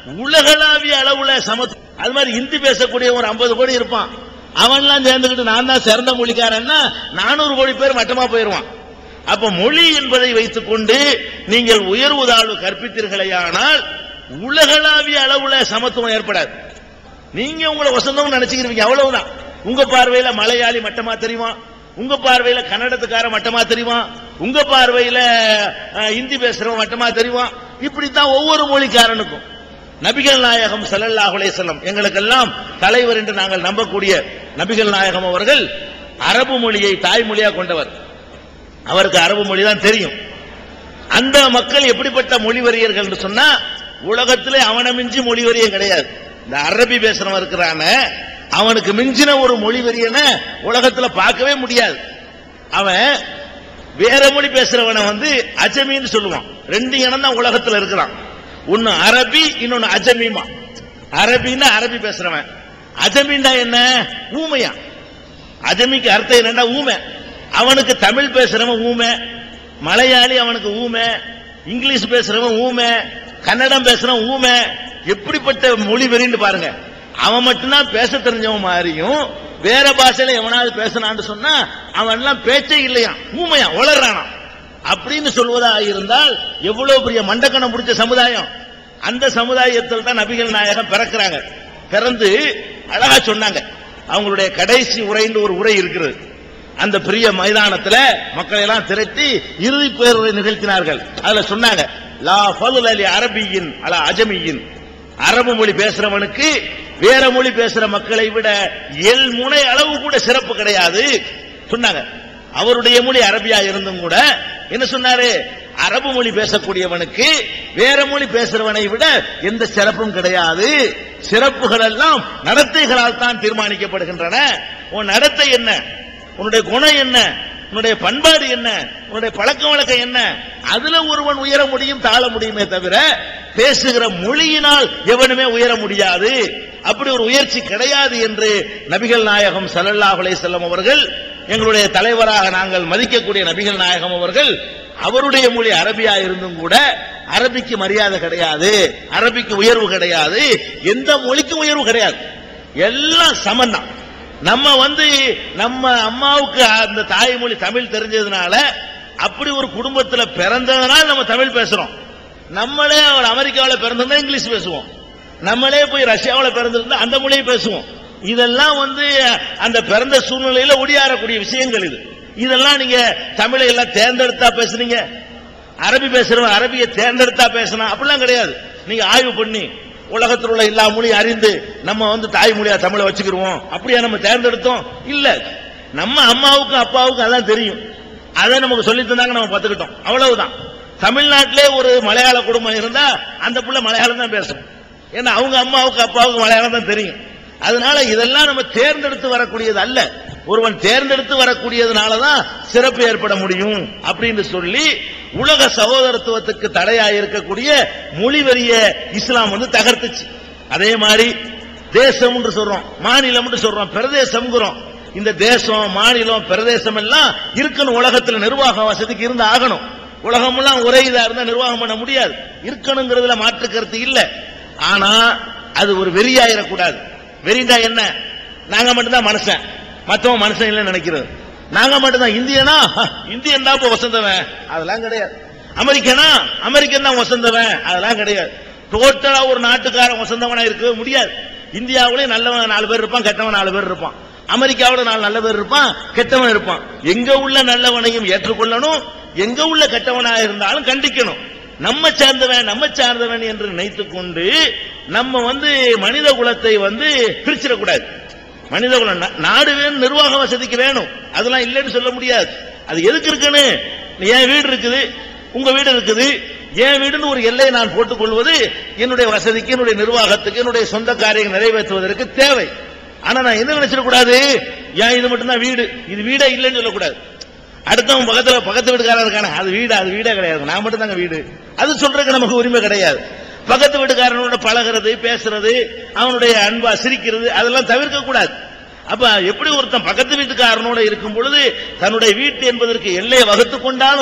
உலகளாவிய அளவுல சமத்து அது மாதிரி இந்தி பேசக்கூடிய ஒரு 50 கோடி இருப்பான் அவன்லாம் சேர்ந்துக்கிட்டு நான் தான் சிறந்த மொழிக்காரன்னா நானூறு கோடி பேர் மட்டமா போயிருவான் அப்ப மொழி என்பதை வைத்துக் கொண்டு நீங்கள் உயர்வு தாழ்வு கற்பித்தீர்களேயானால் உலகளாவிய அளவுல சமத்துவம் ஏற்படாது நீங்க உங்களை வசந்தம் நினைச்சுக்கிறீங்க அவ்வளவுதான் உங்க பார்வையில மலையாளி மட்டமா தெரியுமா உங்க பார்வையில கன்னடத்துக்கார மட்டமா தெரியுமா உங்க பார்வையில அஹ், இந்தி பேசுறவன் மட்டமா தெரியுமா இப்படித்தான் ஒவ்வொரு மொழிக்காரனுக்கும் நபிகள் நாயகம் ஸல்லல்லாஹு அலைஹி வஸல்லம் எங்களுக்கெல்லாம் தலைவர் என்று நாங்கள் நம்பக்கூடிய நபிகள் நாயகம் அவர்கள் அரபு மொழியை தாய்மொழியா கொண்டவர் அவருக்கு அரபு மொழி தான் தெரியும் அந்த மக்கள் எப்படிப்பட்ட மொழிவரியர்கள் என்று சொன்னா உலகத்திலே அவனை மிஞ்சி மொழிவரியம் கிடையாது இந்த அரபி பேசுறவன் இருக்கிறான அவனுக்கு மிஞ்சின ஒரு மொழிவரியனை உலகத்துல பார்க்கவே முடியாது அவன் வேற மொழி பேசுறவனை வந்து அஜமின்னு சொல்லுவான் ரெண்டு இனம் தான் உலகத்துல இருக்கிறான் ஒன்னு அரபி இன்னொன்னு அஜமிமா அரபின்னா அரபி பேசுறவன் அஜமின்னா என்ன ஊமையா அஜமிக்கு அர்த்தம் என்னன்னா ஊமை அவனுக்கு தமிழ் பேசுறவன் ஊமை மலையாளி அவனுக்கு ஊமை இங்கிலீஷ் பேசுறவன் ஊமை கன்னடம் பேசுறவன் ஊமை எப்படிப்பட்ட மொழி வெறின்னு பாருங்க அவன் மட்டும்தான் பேச தெரிஞ்சவன் மாதிரியும் வேற பாஷையில எவனாவது பேசினான்னு சொன்னா அவன் எல்லாம் பேச்சே இல்லையா ஊமையா உளறானா அப்படின்னு சொல்வதா இருந்தால் எவ்வளவு பெரிய மண்டக்கணம் பிடிச்ச சமுதாயம் அந்த சமுதாயத்தில் தான் நபிகள் நாயகம் பிறக்கிறாங்க பிறந்து அழகா சொன்னாங்க அவங்களுடைய கடைசி உரைன்னு ஒரு உரை இருக்கிறது அந்த பெரிய மைதானத்துல மக்களை எல்லாம் திரட்டி இறுதி பேருரை நிகழ்த்தினார்கள் அதுல சொன்னாங்க லா ஃபலுல் அலி அரபியின் அல அஜமியின் அரபு மொழி பேசுறவனுக்கு வேற மொழி பேசுற மக்களை விட எல் முனை அளவு கூட சிறப்பு கிடையாது சொன்னாங்க அவருடைய மொழி அரபியா இருந்தும் கூட என்ன சொன்னாரு அரபு மொழி பேசக்கூடியவனுக்கு வேற மொழி பேசுறவனை விட எந்த சிறப்பும் கிடையாது சிறப்புகள் எல்லாம் நடத்தைகளால் தான் தீர்மானிக்கப்படுகின்றன உன் நடத்தை என்ன உன்னுடைய குணம் என்ன உன்னுடைய பண்பாடு என்ன உன்னுடைய பழக்க வழக்கம் என்ன அதுல ஒருவன் உயர முடியும் தாழ முடியுமே தவிர பேசுகிற மொழியினால் எவனுமே உயர முடியாது அப்படி ஒரு உயர்ச்சி கிடையாது என்று நபிகள் நாயகம் ஸல்லல்லாஹு அலைஹி வஸல்லம் அவர்கள் எங்களுடைய தலைவராக நாங்கள் மதிக்கக்கூடிய நபிகள் நாயகம் அவர்கள் அவருடைய மொழி அரபியா இருந்தும் கூட அரபிக்கு மரியாதை கிடையாது அரபிக்கு உயர்வு கிடையாது எந்த மொழிக்கும் உயர்வு கிடையாது எல்லாம் சமந்தான் நம்ம வந்து நம்ம அம்மாவுக்கு அந்த தாய்மொழி தமிழ் தெரிஞ்சதுனால அப்படி ஒரு குடும்பத்துல பிறந்ததுனால நம்ம தமிழ் பேசுறோம் நம்மளே ஒரு அமெரிக்காவில் பிறந்திருந்தா இங்கிலீஷ் பேசுவோம் நம்மளே போய் ரஷ்யாவில் பிறந்திருந்தா அந்த மொழியை பேசுவோம் இதெல்லாம் வந்து அந்த பிறந்த சூழ்நிலையில ஒடியாறக்கூடிய விஷயங்கள் இது இதெல்லாம் நீங்க தமிழை எல்லாம் தேர்ந்தெடுத்தா பேசுறீங்க அரபி பேசுறவன் அரபியை தேர்ந்தெடுத்தா பேசணும் அப்படிலாம் கிடையாது நீங்க ஆய்வு பண்ணி உலகத்தில் உள்ள எல்லா மொழியும் அறிந்து நம்ம வந்து தாய்மொழியா தமிழை வச்சுக்கிருவோம் அப்படியா நம்ம தேர்ந்தெடுத்தோம் இல்ல நம்ம அம்மாவுக்கும் அப்பாவுக்கும் அதான் தெரியும் அதை நமக்கு சொல்லி தந்தாங்க நம்ம பார்த்துக்கிட்டோம் அவ்வளவுதான் தமிழ்நாட்டிலே ஒரு மலையாள குடும்பம் இருந்தா அந்த புள்ள மலையாளம் தான் பேசும் ஏன்னா அவங்க அம்மாவுக்கு அப்பாவுக்கு மலையாளம் தான் தெரியும் அதனால இதெல்லாம் நம்ம தேர்ந்தெடுத்து வரக்கூடியது அல்ல ஒருவன் தேர்ந்தெடுத்து வரக்கூடியதுனால தான் சிறப்பு ஏற்பட முடியும் அப்படின்னு சொல்லி உலக சகோதரத்துவத்துக்கு தடையா இருக்கக்கூடிய மொழிவரிய இஸ்லாம் வந்து தகர்த்துச்சு அதே மாதிரி தேசம்னு சொல்றோம் மாநிலம்னு சொல்றோம் பிரதேசம்ங்கிறோம் இந்த தேசம் மாநிலம் பிரதேசம் எல்லாம் இருக்கணும் உலகத்துல நிர்வாக வசதிக்கு இருந்து ஆகணும் உலகமெல்லாம் ஒரே இதா இருந்தா நிர்வாகம் பண்ண முடியாது இருக்கணுங்கிறதுல மாற்று கருத்து இல்ல ஆனா அது ஒரு வெறியாயிடக்கூடாது வெறிந்தா என்ன நாங்க மட்டும்தான் மனுஷன் மத்தவன் மனுஷன் இல்லைன்னு நினைக்கிறது நாங்க மட்டும்தான் இந்தியனா ஹ, இந்தியன் தான் இப்ப வசந்தவன் அதெல்லாம் கிடையாது அமெரிக்கனா அமெரிக்கன் தான் வசந்தவன் அதெல்லாம் கிடையாது டோட்டலா ஒரு நாட்டுக்காரன் வசந்தவனா இருக்கவே முடியாது இந்தியாவிலே நல்லவன் நாலு பேர் இருப்பான் கெட்டவன் நாலு பேர் இருப்பான் அமெரிக்காவோட நாலு நல்ல பேர் இருப்பான் கெட்டவன் இருப்பான் எங்க உள்ள நல்லவனையும் ஏற்றுக்கொள்ளணும் எங்க உள்ள கெட்டவனா இருந்தாலும் கண்டிக்கணும் நம்ம சார்ந்தவன் நம்ம சார்ந்தவன் என்று நினைத்துக் கொண்டு நம்ம வந்து மனித குலத்தை வந்து பிரிச்சிடக்கூடாது மனித குலம் நா- நாடு வேணும் நிர்வாக வசதிக்கு வேணும் அதெல்லாம் இல்லைன்னு சொல்ல முடியாது அது எதுக்கு இருக்குன்னு என் வீடு இருக்குது உங்க வீடு இருக்குது என் வீடுன்னு ஒரு எல்லையை நான் போட்டுக் கொள்வது என்னுடைய வசதிக்கு என்னுடைய நிர்வாகத்துக்கு என்னுடைய சொந்த காரியங்கள் நிறைவேற்றுவதற்கு தேவை ஆனா நான் என்ன நினைச்சிடக்கூடாது ஏன் இது மட்டும்தான் வீடு இது வீடே இல்லைன்னு சொல்லக்கூடாது அடுத்தவன் பக்கத்துல பக்கத்து வீட்டுக்காரன் இருக்கானே அது வீடு அது வீடே கிடையாது நான் மட்டும் தாங்க வீடு அது சொல்றதுக்கு நமக்கு உரிமை கிடையாது பக்கத்து வீட்டுக்காரனோட பழகிறது பேசுறது அவனுடைய அன்பா சிரிக்கிறது அதெல்லாம் தவிர்க்க கூடாது அப்ப எப்படி ஒருத்தன் பக்கத்து வீட்டுக்காரனோட இருக்கும் பொழுது தன்னுடைய வீட்டு என்பதற்கு எல்லையை வகுத்து கொண்டாலும்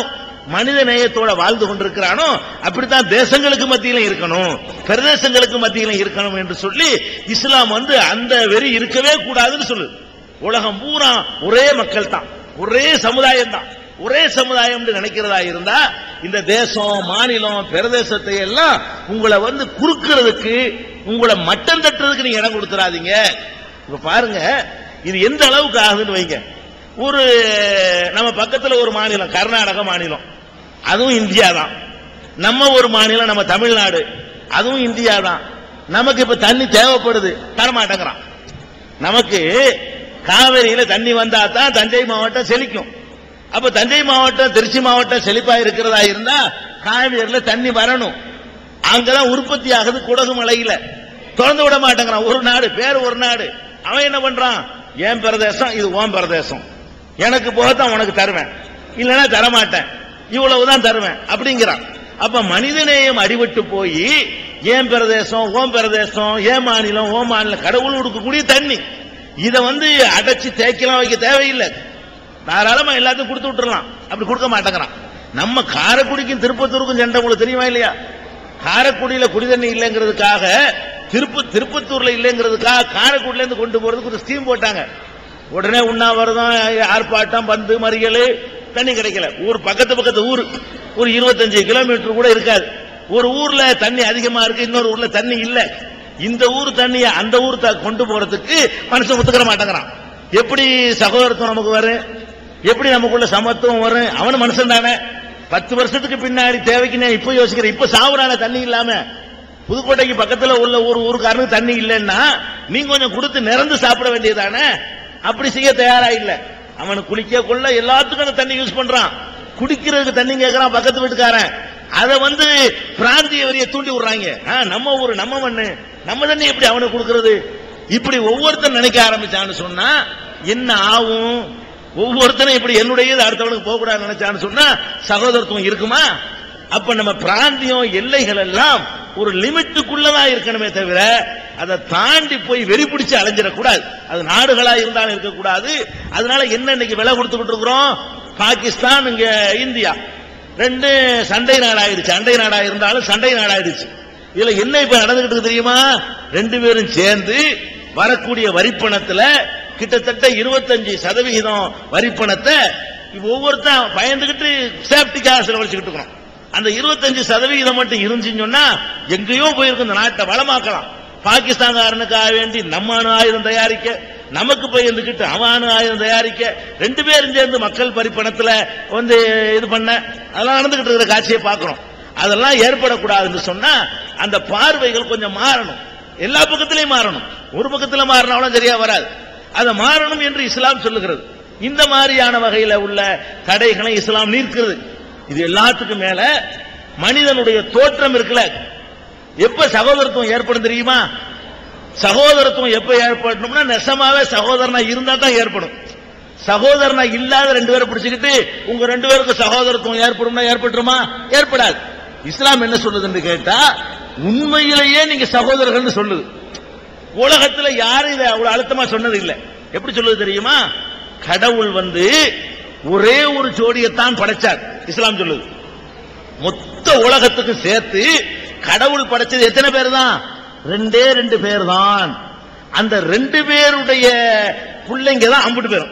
மனித நேயத்தோட வாழ்ந்து கொண்டிருக்கிறானோ அப்படித்தான் தேசங்களுக்கு மத்தியில இருக்கணும் பிரதேசங்களுக்கு மத்தியில இருக்கணும் என்று சொல்லி இஸ்லாம் வந்து அந்த வெறி இருக்கவே கூடாதுன்னு சொல்லுது உலகம் பூரா ஒரே மக்கள் தான் ஒரே சமுதாயம் தான் ஒரே சமுதாயம் நினைக்கிறதா இருந்தா இந்த தேசம் மாநிலம் பிரதேசத்தை எல்லாம் உங்களை வந்து குறுக்கிறதுக்கு உங்களை மட்டம் தட்டுறதுக்கு நீங்க இடம் கொடுத்துறாதீங்க இப்ப பாருங்க இது எந்த அளவுக்கு ஆகுதுன்னு வைங்க ஒரு நம்ம பக்கத்துல ஒரு மாநிலம் கர்நாடக மாநிலம் அதுவும் இந்தியா தான் நம்ம ஒரு மாநிலம் நம்ம தமிழ்நாடு அதுவும் இந்தியா தான் நமக்கு இப்ப தண்ணி தேவைப்படுது தரமாட்டேங்கிறான் நமக்கு காவிரியில தண்ணி வந்தா தான் தஞ்சை மாவட்டம் செழிக்கும் அப்ப தஞ்சை மாவட்டம் திருச்சி மாவட்டம் செழிப்பா இருக்கிறதா இருந்தா காவிரியில தண்ணி வரணும் அங்கதான் உற்பத்தி ஆகுது குடகு மலையில திறந்து விட மாட்டேங்கிறான் ஒரு நாடு பேர் ஒரு நாடு அவன் என்ன பண்றான் என் பிரதேசம் இது ஓம் பிரதேசம் எனக்கு போகத்தான் உனக்கு தருவேன் இல்லைன்னா தரமாட்டேன் இவ்வளவுதான் தருவேன் அப்படிங்கிறான் அப்ப மனிதநேயம் அடிபட்டு போய் ஏன் பிரதேசம் ஓம் பிரதேசம் ஏன் மாநிலம் ஓம் மாநிலம் கடவுள் கொடுக்கக்கூடிய தண்ணி இதை வந்து அடைச்சு தேய்க்கலாம் வைக்க தேவையில்லை தாராளமா எல்லாத்தையும் கொடுத்து விட்டுறலாம் அப்படி கொடுக்க மாட்டேங்கிறான் நம்ம காரைக்குடிக்கும் திருப்பத்தூருக்கும் சண்டை உங்களுக்கு தெரியுமா இல்லையா காரைக்குடியில குடிதண்ணி இல்லைங்கிறதுக்காக திருப்பு திருப்பத்தூர்ல இல்லைங்கிறதுக்காக காரைக்குடில இருந்து கொண்டு போறதுக்கு ஒரு ஸ்கீம் போட்டாங்க உடனே உண்ணாவிரதம் ஆர்ப்பாட்டம் பந்து மறியல் தண்ணி கிடைக்கல ஊர் பக்கத்து பக்கத்து ஊர் ஒரு இருபத்தஞ்சு கிலோமீட்டர் கூட இருக்காது ஒரு ஊர்ல தண்ணி அதிகமா இருக்கு இன்னொரு ஊர்ல தண்ணி இல்ல இந்த ஊர் தண்ணியை அந்த ஊர் த- கொண்டு போறதுக்கு மனுஷன் ஒத்துக்கிற மாட்டேங்கிறான் எப்படி சகோதரத்துவம் நமக்கு வரும் எப்படி நமக்குள்ள சமத்துவம் வரும் அவனு மனுஷன் தானே பத்து வருஷத்துக்கு பின்னாடி தேவைக்கு நான் இப்ப யோசிக்கிறேன் இப்ப சாவுறான தண்ணி இல்லாம புதுக்கோட்டைக்கு பக்கத்துல உள்ள ஒரு ஊருக்காரனுக்கு தண்ணி இல்லைன்னா நீங்க கொஞ்சம் கொடுத்து நிறந்து சாப்பிட வேண்டியதானே அப்படி செய்ய தயாரா இல்ல அவனுக்கு குளிக்க கொள்ள எல்லாத்துக்கும் அந்த தண்ணி யூஸ் பண்றான் குடிக்கிறதுக்கு தண்ணி கேட்கறான் பக்கத்து வீட்டுக்காரன் அதை வந்து பிராந்திய வரியை தூண்டி விடுறாங்க ஆ, நம்ம ஊரு நம்ம மண்ணு நம்ம தண்ணி எப்படி அவனுக்கு கொடுக்கறது இப்படி ஒவ்வொருத்தன் நினைக்க ஆரம்பிச்சான்னு சொன்னா என்ன ஆகும் ஒவ்வொருத்தனும் இப்படி என்னுடையது அடுத்தவனுக்கு போக கூடாது நினைச்சான்னு சொன்னா சகோதரத்துவம் இருக்குமா அப்ப நம்ம பிராந்தியம் எல்லைகள் எல்லாம் ஒரு லிமிட்டுக்குள்ளதான் இருக்கணுமே தவிர அதை தாண்டி போய் வெறி பிடிச்சு அலைஞ்சிடக்கூடாது அது நாடுகளா இருந்தாலும் இருக்கக்கூடாது அதனால என்ன இன்னைக்கு விலை கொடுத்துக்கிட்டு இருக்கிறோம் பாகிஸ்தான் இங்க இந்தியா ரெண்டு சண்டை நாடாயிருச்சு அண்டை நாடா இருந்தாலும் சண்டை நாடாயிருச்சு இதுல என்ன இப்ப நடந்துகிட்டு இருக்கு தெரியுமா ரெண்டு பேரும் சேர்ந்து வரக்கூடிய வரிப்பணத்துல கிட்டத்தட்ட இருபத்தஞ்சு சதவிகிதம் வரிப்பணத்தை ஒவ்வொருத்தன் பயந்துகிட்டு சேஃப்டிக்காக செலவழிச்சுக்கிட்டு இருக்கிறோம் அந்த இருபத்தஞ்சு சதவிகிதம் மட்டும் இருந்துச்சுன்னு சொன்னா எங்கேயோ போயிருக்கு இந்த நாட்டை வளமாக்கலாம் பாகிஸ்தான்காரனுக்காக வேண்டி நம்ம அணு ஆயுதம் தயாரிக்க நமக்கு போய் இருந்துகிட்டு அவன் அணு ஆயுதம் தயாரிக்க ரெண்டு பேரும் சேர்ந்து மக்கள் பரிப்பணத்துல வந்து இது பண்ண அதெல்லாம் நடந்துகிட்டு இருக்கிற காட்சியை பார்க்கிறோம் அதெல்லாம் ஏற்படக்கூடாதுன்னு சொன்னா அந்த பார்வைகள் கொஞ்சம் மாறணும் எல்லா பக்கத்திலையும் மாறணும் ஒரு பக்கத்துல மாறினாலும் சரியா வராது அதை மாறணும் என்று இஸ்லாம் சொல்லுகிறது இந்த மாதிரியான வகையில உள்ள தடைகளை இஸ்லாம் நீக்கிறது இது எல்லாத்துக்கும் மேல மனிதனுடைய தோற்றம் இருக்குல்ல எப்ப சகோதரத்துவம் ஏற்படும் தெரியுமா சகோதரத்துவம் எப்ப ஏற்படணும்னா நெசமாவே சகோதரனா இருந்தா தான் ஏற்படும் சகோதரனா இல்லாத ரெண்டு பேரை பிடிச்சுக்கிட்டு உங்க ரெண்டு பேருக்கு சகோதரத்துவம் ஏற்படும்னா ஏற்பட்டுருமா ஏற்படாது இஸ்லாம் என்ன சொல்லுதுன்னு கேட்டா உண்மையிலேயே நீங்க சகோதரர்கள்னு சொல்லுது உலகத்துல யாரும் இதை அவ்வளவு அழுத்தமா சொன்னது இல்ல எப்படி சொல்லுது தெரியுமா கடவுள் வந்து ஒரே ஒரு ஜோடியைத்தான் படைச்சார் இஸ்லாம் சொல்லுது மொத்த உலகத்துக்கு சேர்த்து கடவுள் படைச்சது எத்தனை பேர் தான் ரெண்டே ரெண்டு பேர் தான் அந்த ரெண்டு பேருடைய பிள்ளைங்க தான் அம்புட்டு பேரும்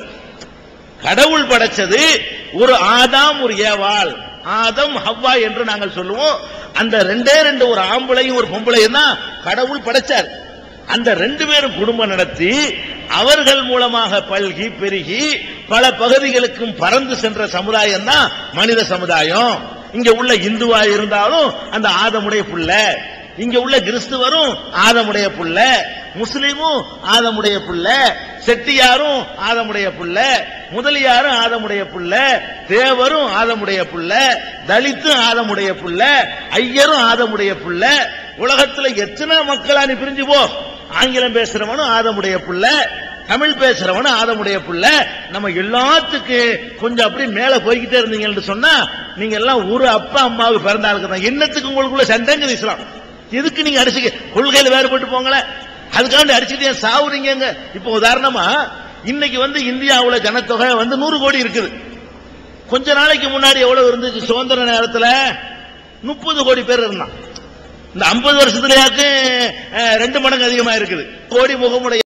கடவுள் படைச்சது ஒரு ஆதாம் ஒரு ஏவாள் ஆதம் ஹவ்வா என்று நாங்கள் சொல்லுவோம் அந்த ரெண்டே ரெண்டு ஒரு ஆம்பளையும் ஒரு பொம்பளையும் தான் கடவுள் படைச்சார் அந்த ரெண்டு பேரும் குடும்பம் நடத்தி அவர்கள் மூலமாக பல்கி பெருகி பல பகுதிகளுக்கும் பறந்து சென்ற சமுதாயம் தான் மனித சமுதாயம் இங்க உள்ள இந்துவா இருந்தாலும் அந்த ஆதமுடைய புள்ள இங்க உள்ள கிறிஸ்துவரும் ஆதமுடைய புள்ள முஸ்லிமும் ஆதமுடைய புள்ள செட்டியாரும் ஆதமுடைய புள்ள முதலியாரும் ஆதமுடைய புள்ள தேவரும் ஆதமுடைய புள்ள தலித்தும் ஆதமுடைய புள்ள ஐயரும் ஆதமுடைய புள்ள உலகத்துல எத்தனை மக்களா நீ பிரிஞ்சு போ ஆங்கிலம் பேசுறவனும் ஆதமுடைய புள்ள தமிழ் பேசுறவனும் ஆதமுடைய புள்ள நம்ம எல்லாத்துக்கு கொஞ்சம் அப்படி மேல போய்கிட்டே இருந்தீங்கன்னு சொன்னா நீங்க எல்லாம் ஒரு அப்பா அம்மாவுக்கு பிறந்த ஆளுக்கு தான் என்னத்துக்கு உங்களுக்குள்ள சண்டைங்குது இஸ்லாம் எதுக்கு நீங்க அடிச்சுக்க கொள்கையில வேறுபட்டு போங்களேன் அதுக்காண்டி அடிச்சுட்டு ஏன் சாவுறீங்க இப்போ உதாரணமா இன்னைக்கு வந்து இந்தியாவுல ஜனத்தொகை வந்து நூறு கோடி இருக்குது கொஞ்ச நாளைக்கு முன்னாடி எவ்வளவு இருந்துச்சு சுதந்திர நேரத்துல முப்பது கோடி பேர் இருந்தான் இந்த ஐம்பது வருஷத்துலயாக்கு அஹ், ரெண்டு மடங்கு அதிகமா இருக்குது கோடி முகமுடைய